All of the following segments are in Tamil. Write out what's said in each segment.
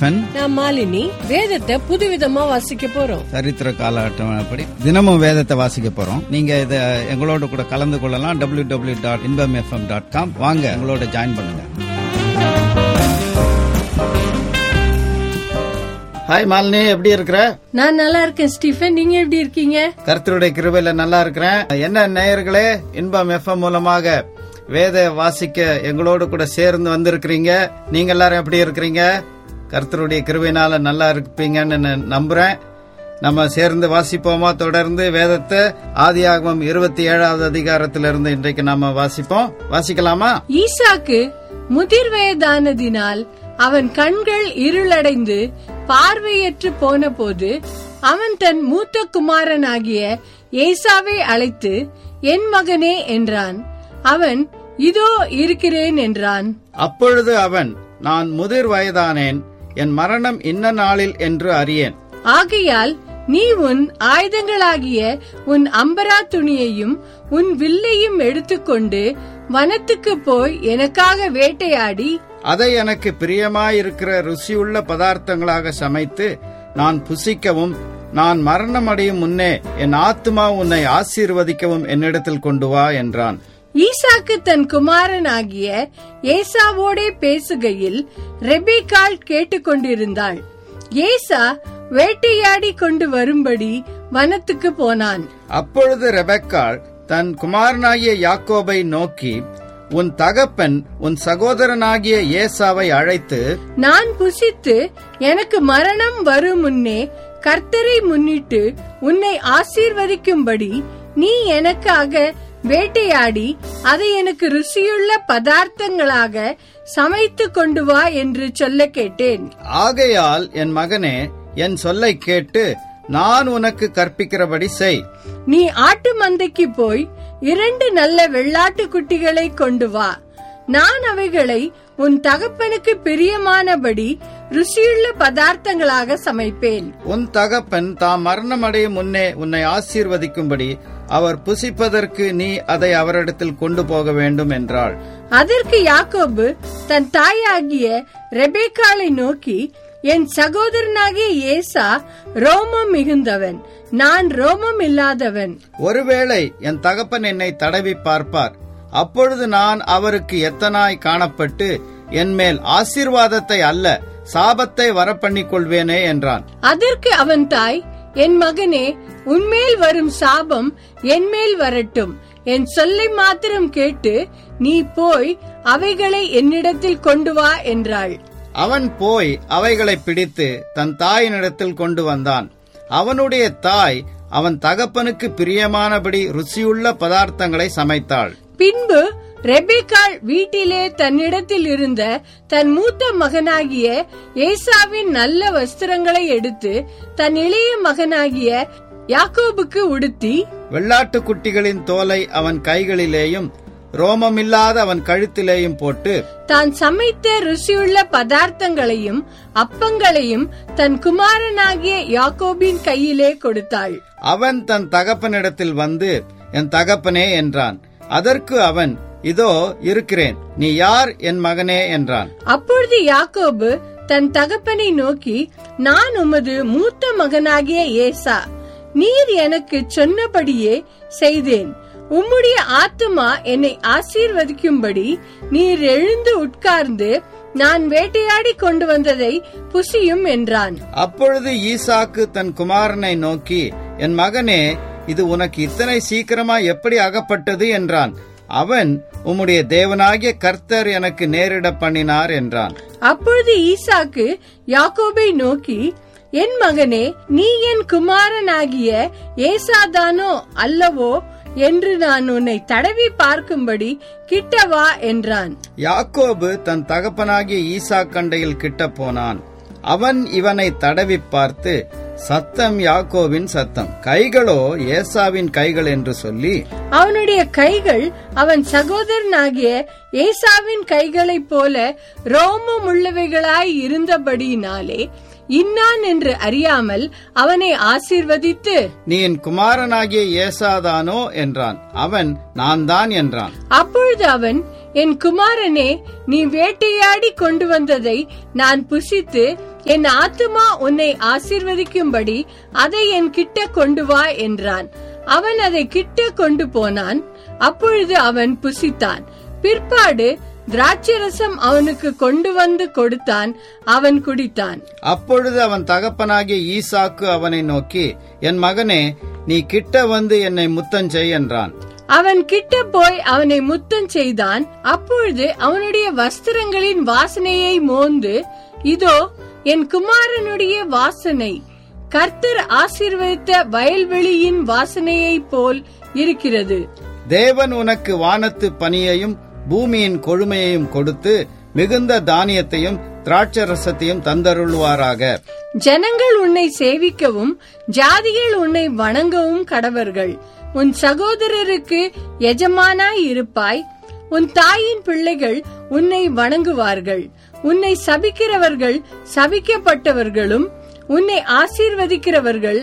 ஸ்டீஃபன் நான் மாலினி வேதத்தை புதுவிதமா வாசிக்க போறோம் சரித்திர கால அட்டவணைப்படி தினமும் வேதத்தை வாசிக்க போறோம் நீங்க இத எங்களோட கூட கலந்து கொள்ளலாம் W W dot Inbam FM dot com வாங்க எங்களோட ஜாயின் பண்ணுங்க ஹாய் மாலினி எப்படி இருக்கிற நான் நல்லா இருக்கேன் ஸ்டீஃபன் நீங்க எப்படி இருக்கீங்க கர்த்தருடைய கிருபையில நல்லா இருக்கிறேன் என்ன நேயர்களே இன்பம் எஃப்எம் மூலமாக வேத வாசிக்க எங்களோடு கூட சேர்ந்து வந்திருக்கிறீங்க நீங்க எல்லாரும் எப்படி இருக்கிறீங்க கர்த்தருடைய கிருபையினால நல்லா இருப்பீங்கன்னு நான் நம்புறேன் நம்ம சேர்ந்து வாசிப்போமா தொடர்ந்து வேதத்தை ஆதியாகமம் இருபத்தி ஏழாவது அதிகாரத்திலிருந்து இன்றைக்கு நாம வாசிப்போம் வாசிக்கலாமா ஈசாக்கு முதிர் வயதானதினால் அவன் கண்கள் இருளடைந்து பார்வையற்று போன போது அவன் தன் மூத்த குமாரனாகிய ஏசாவை அழைத்து என் மகனே என்றான் அவன் இதோ இருக்கிறேன் என்றான் அப்பொழுது அவன் நான் முதிர் வயதானேன் என் மரணம் இன்ன நாளில் என்று அறியேன் ஆகையால் நீ உன் ஆயுதங்களாகிய உன் அம்பரா துணியையும் உன் வில்லையும் எடுத்துக்கொண்டு வனத்துக்கு போய் எனக்காக வேட்டையாடி அதை எனக்கு பிரியமாயிருக்கிற ருசியுள்ள பதார்த்தங்களாக சமைத்து நான் புசிக்கவும் நான் மரணமடையும் முன்னே என் ஆத்துமா உன்னை ஆசீர்வதிக்கவும் என்னிடத்தில் கொண்டு வா என்றான் ஈசாக்கு தன் குமாரனாகிய ஏசாவோடே பேசுகையில் ரெபேக்காள் கேட்டுக்கொண்டிருந்தாள் ஏசா வேட்டையாடி கொண்டு வரும்படி வனத்துக்கு போனான் அப்பொழுது ரெபெக்காள் தன் குமாரனாகிய யாக்கோபை நோக்கி உன் தகப்பன் உன் சகோதரனாகிய ஏசாவை அழைத்து நான் புசித்து எனக்கு மரணம் வரும் முன்னே கர்த்தரை முன்னிட்டு உன்னை ஆசீர்வதிக்கும்படி நீ எனக்காக வேட்டையாடி அதை எனக்கு ருசியுள்ள பதார்த்தங்களாக சமைத்து கொண்டு வா என்று சொல்ல கேட்டேன் ஆகையால் என் மகனே என் சொல்லை கேட்டு நான் உனக்கு கற்பிக்கிறபடி செய் நீ ஆட்டு மந்தைக்கு போய் இரண்டு நல்ல வெள்ளாட்டு குட்டிகளை கொண்டு வா நான் அவைகளை உன் தகப்பனுக்கு பிரியமானபடி ருசியுள்ள பதார்த்தங்களாக சமைப்பேன் உன் தகப்பன் தாம் மரணமடையும் முன்னே உன்னை ஆசீர்வதிக்கும்படி அவர் புசிப்பதற்கு நீ அதை அவரிடத்தில் கொண்டு போக வேண்டும் என்றாள் அதற்கு யாக்கோபு தன் தாயாகிய ரெபேக்காளை நோக்கி என் சகோதரனாகிய ஏசா ரோமம் மிகுந்தவன் நான் ரோமம் இல்லாதவன் ஒருவேளை என் தகப்பன் என்னை தடவி பார்ப்பார் அப்பொழுது நான் அவருக்கு எத்தனாய் காணப்பட்டு என்மேல் ஆசீர்வாதத்தை அல்ல சாபத்தை வரப்பண்ணிக் கொள்வேனே என்றான் அதற்கு அவன் தாய் என் மகனே உன்மேல் வரும் சாபம் என்மேல் வரட்டும் என் சொல்லை மாத்திரம் கேட்டு நீ போய் அவைகளை என்னிடத்தில் கொண்டு வா என்றாள் அவன் போய் அவைகளை பிடித்து தன் தாயினிடத்தில் கொண்டு வந்தான் அவனுடைய தாய் அவன் தகப்பனுக்கு பிரியமானபடி ருசியுள்ள பதார்த்தங்களை சமைத்தாள் பின்பு ரெபேக்காள் வீட்டிலே தன்னிடத்தில் இருந்த தன் மூத்த மகனாகிய ஏசாவின் நல்ல வஸ்திரங்களை எடுத்து தன் இளைய மகனாகிய யாக்கோபுக்கு உடுத்தி வெள்ளாட்டு குட்டிகளின் தோலை அவன் கைகளிலேயும் ரோமமில்லாத அவன் கழுத்திலேயும் போட்டு தான் சமைத்த ருசியுள்ள பதார்த்தங்களையும் அப்பங்களையும் தன் குமாரனாகிய யாக்கோபின் கையிலே கொடுத்தாள் அவன் தன் தகப்பனிடத்தில் வந்து என் தகப்பனே என்றான் அதற்கு அவன் இதோ இருக்கிறேன் நீ யார் என் மகனே என்றான் அப்பொழுது யாக்கோபு தன் தகப்பனை நோக்கி நான் உமது மூத்த மகனாகிய ஏசா நீர் எனக்கு சொன்னபடியே செய்தேன் உம்முடைய ஆத்துமா என்னை ஆசீர்வதிக்கும்படி நீர் எழுந்து உட்கார்ந்து நான் வேட்டையாடி கொண்டு வந்ததை புசியும் என்றான் அப்பொழுது ஈசாக்கு தன் குமாரனை நோக்கி என் மகனே இது உனக்கு இத்தனை சீக்கிரமா எப்படி அகப்பட்டது என்றான் அவன் உம்முடைய தேவனாகிய கர்த்தர் எனக்கு நேரிட பண்ணினார் என்றான் அப்பொழுது ஈசாக்கு யாக்கோபை நோக்கி என் மகனே நீ என் குமாரனாகிய ஏசாதானோ அல்லவோ என்று நான் உன்னை தடவி பார்க்கும்படி கிட்டவா என்றான் யாக்கோபு தன் தகப்பனாகிய ஈசா கண்டையில் கிட்ட போனான் அவன் இவனை தடவி பார்த்து சத்தம் யாக்கோவின் சத்தம் கைகளோ ஏசாவின் கைகள் என்று சொல்லி அவனுடைய கைகள் அவன் சகோதரனாகிய ஏசாவின் கைகளைப் போல ரோமம் உள்ளவைகளாய் இருந்தபடியினாலே இன்னான் என்று அறியாமல் அவனை ஆசீர்வதித்து நீ என் குமாரனாகிய ஏசாதானோ என்றான் அவன் நான் தான் என்றான் அப்பொழுது அவன் என் குமாரனே நீ வேட்டையாடி கொண்டு வந்ததை நான் புசித்து என் ஆத்துமா உன்னை ஆசீர்வதிக்கும்படி அதை என் கிட்ட கொண்டு வா என்றான் அவன் அதை கிட்ட கொண்டு போனான் அப்பொழுது அவன் புசித்தான் பிற்பாடு திராட்சரசம் அவனுக்கு கொண்டு வந்து கொடுத்தான் அவன் குடித்தான் அப்பொழுது அவன் தகப்பனாகிய ஈசாக்கு அவனை நோக்கி என் மகனே நீ கிட்ட வந்து என்னை முத்தஞ்செய் என்றான் அவன் கிட்ட போய் அவனை முத்தம் செய்தான் அப்பொழுது அவனுடைய வஸ்திரங்களின் வாசனையை மோந்து இதோ என் குமாரனுடைய வாசனை கர்த்தர் ஆசீர்வதித்த வயல்வெளியின் வாசனையைப் போல் இருக்கிறது தேவன் உனக்கு வானத்து பனியையும் பூமியின் கொழுமையையும் கொடுத்து மிகுந்த தானியத்தையும் திராட்சரசத்தையும் தந்தருள்வாராக ஜனங்கள் உன்னை சேவிக்கவும் ஜாதிகள் உன்னை வணங்கவும் கடவர்கள் உன் சகோதரருக்கு எஜமானாய் இருப்பாய் உன் தாயின் பிள்ளைகள் உன்னை வணங்குவார்கள் உன்னை சபிக்கிறவர்கள் சபிக்கப்பட்டவர்களும் உன்னை ஆசீர்வதிக்கிறவர்கள்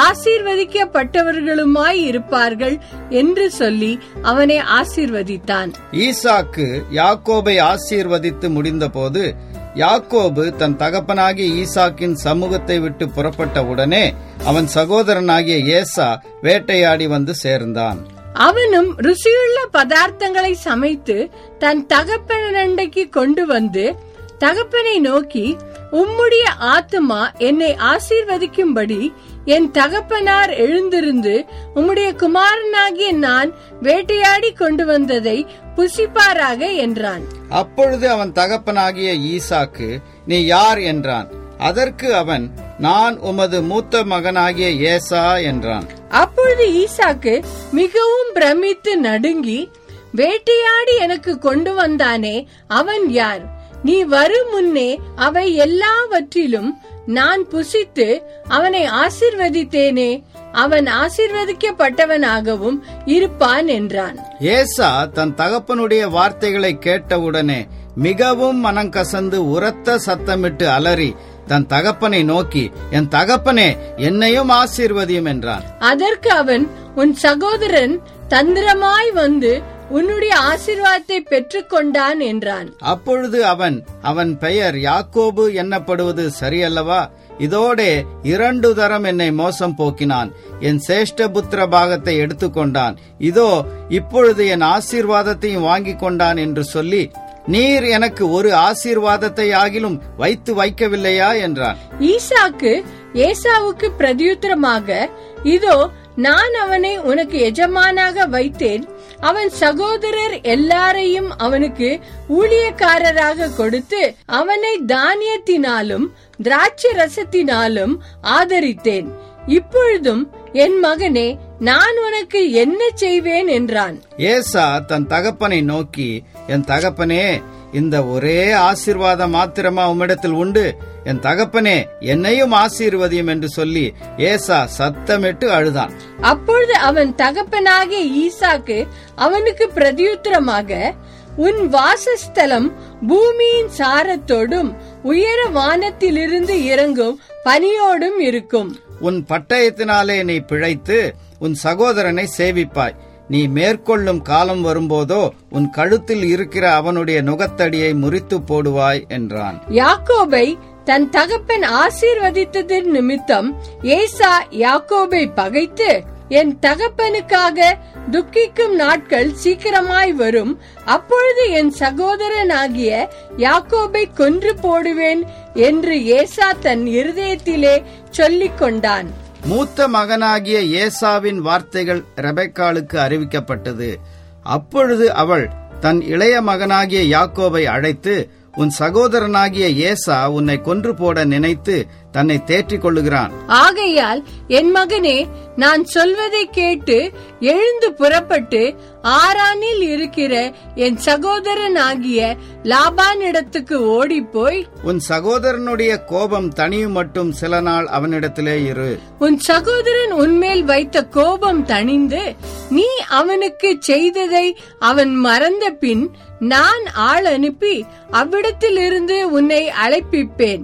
ஆசீர்வதிக்கப்பட்டவர்களுமாய் இருப்பார்கள் என்று சொல்லி அவனை ஆசீர்வதித்தான் ஈசாக்கு யாக்கோபை ஆசீர்வதித்து முடிந்தபோது யாக்கோபு தன் தகப்பனாகிய ஈசாக்கின் சமூகத்தை விட்டு புறப்பட்ட உடனே அவன் சகோதரனாகிய ஏசா வேட்டையாடி வந்து சேர்ந்தான் அவனும் ருசியுள்ள பதார்த்தங்களை சமைத்து தன் தகப்பனண்டைக்கு கொண்டு வந்து தகப்பனை நோக்கி உம்முடைய ஆத்துமா என்னை ஆசீர்வதிக்கும்படி என் தகப்பனார் எழுந்திருந்து உம்முடைய குமாரனாகிய நான் வேட்டையாடி கொண்டு வந்ததை புசிப்பாராக என்றான் அப்பொழுது அவன் தகப்பனாகிய ஈசாக்கு நீ யார் என்றான் அதற்கு அவன் நான் உமது மூத்த மகனாகிய ஏசா என்றான் அப்பொழுது ஈசாக்கு மிகவும் பிரமித்து நடுங்கி வேட்டையாடி எனக்கு கொண்டு வந்தானே அவன் யார் நீ வரும் முன்னே அவை எல்லாவற்றிலும் நான் புசித்து அவனை ஆசிர்வதித்தேனே அவன் ஆசிர்வதிக்கப்பட்டவனாகவும் இருப்பான் என்றான் ஏசா தன் தகப்பனுடைய வார்த்தைகளை கேட்டவுடனே மிகவும் மனங்கசந்து உரத்த சத்தமிட்டு அலறி தன் தகப்பனை நோக்கி என் தகப்பனே என்னையும் ஆசீர்வதியும் என்றான் அதற்கு அவன் உன் சகோதரன் தந்திரமாய் வந்து உன்னுடைய ஆசீர்வாதத்தை பெற்றுக்கொண்டான் என்றான் அப்பொழுது அவன் அவன் பெயர் யாக்கோபு எண்ணப்படுவது சரியல்லவா இதோடே இரண்டு தரம் என்னை மோசம் போக்கினான் என் சேஷ்ட புத்திர பாகத்தை எடுத்துக்கொண்டான் இதோ இப்பொழுது என் ஆசீர்வாதத்தையும் வாங்கிக் கொண்டான் என்று சொல்லி நீர் எனக்கு ஒரு ஆசீர்வாதத்தை ஆகிலும் வைத்து வைக்கவில்லையா என்றான் ஈசாக்கு ஏசாவுக்கு பிரதியுத்தரமாக இதோ நான் அவனை உனக்கு எஜமானாக வைத்தேன் அவன் சகோதரர் எல்லாரையும் அவனுக்கு ஊழியக்காரராக கொடுத்து அவனை தானியத்தினாலும் திராட்சை ரசத்தினாலும் ஆதரித்தேன் இப்பொழுதும் என் மகனே நான் உனக்கு என்ன செய்வேன் என்றான் ஏசா தன் தகப்பனை நோக்கி என் தகப்பனே இந்த ஒரே ஆசீர்வாதம் மாத்திரமா உம்மிடத்தில் உண்டு என் தகப்பனே என்னையும் ஆசீர்வதியும் என்று சொல்லி ஏசா சத்தமிட்டு அழுதான் அப்பொழுது அவன் தகப்பனாகிய ஈசாக்கு அவனுக்கு பிரதியுத்தரமாக உன் வாசஸ்தலம் பூமியின் சாரத்தோடும் உயர வானத்திலிருந்து இறங்கும் பனியோடும் இருக்கும் உன் பட்டயத்தினாலே நீ பிழைத்து உன் சகோதரனை சேவிப்பாய் நீ மேற்கொள்ளும் காலம் வரும்போதோ உன் கழுத்தில் இருக்கிற அவனுடைய நுகத்தடியை முறித்து போடுவாய் என்றான் யாக்கோபை தன் தகப்பன் ஆசீர்வதித்ததின் நிமித்தம் ஏசா யாக்கோபை பகைத்து என் தகப்பனுக்காக துக்கிக்கும் நாட்கள் சீக்கிரமாய் வரும் அப்பொழுது என் சகோதரனாகிய யாக்கோபை கொன்று போடுவேன் என்று ஏசா தன் இருதயத்திலே சொல்லிக் கொண்டான் மூத்த மகனாகிய ஏசாவின் வார்த்தைகள் ரெபெக்காளுக்கு அறிவிக்கப்பட்டது அப்பொழுது அவள் தன் இளைய மகனாகிய யாக்கோபை அழைத்து உன் சகோதரனாகிய ஏசா உன்னை கொன்று போட நினைத்து தன்னை தேற்றிக் கொள்ளுகிறான் ஆகையால் என் மகனே நான் சொல்வதை கேட்டு எழுந்து புறப்பட்டு ஆரானில் இருக்கிற என் சகோதரனாகிய லாபானிடத்துக்கு ஓடிப்போய் உன் சகோதரனுடைய கோபம் தனியும் மட்டும் சில நாள் அவனிடத்திலே இரு உன் சகோதரன் உன்மேல் வைத்த கோபம் தணிந்து நீ அவனுக்கு செய்ததை அவன் மறந்த பின் நான் ஆள் அனுப்பி அவ்விடத்திலிருந்து உன்னை அழைப்பிப்பேன்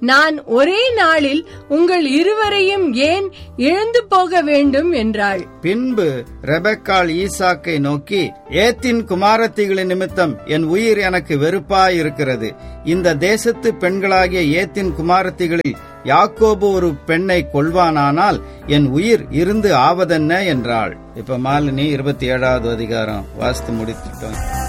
நான் ஒரே நாளில் உங்கள் இருவரையும் ஏன் இழந்து போக வேண்டும் என்றாள் பின்பு ரெபெக்காள் ஈசாக்கை நோக்கி ஏத்தின் குமாரத்திகளின் நிமித்தம் என் உயிர் எனக்கு வெறுப்பாயிருக்கிறது இந்த தேசத்து பெண்களாகிய ஏத்தின் குமாரத்திகளில் யாக்கோபு ஒரு பெண்ணை கொள்வானானால் என் உயிர் இருந்து ஆவதென்ன என்றாள் இப்ப மாலினி இருபத்தி ஏழாவது அதிகாரம் வாசித்து முடித்துட்டோம்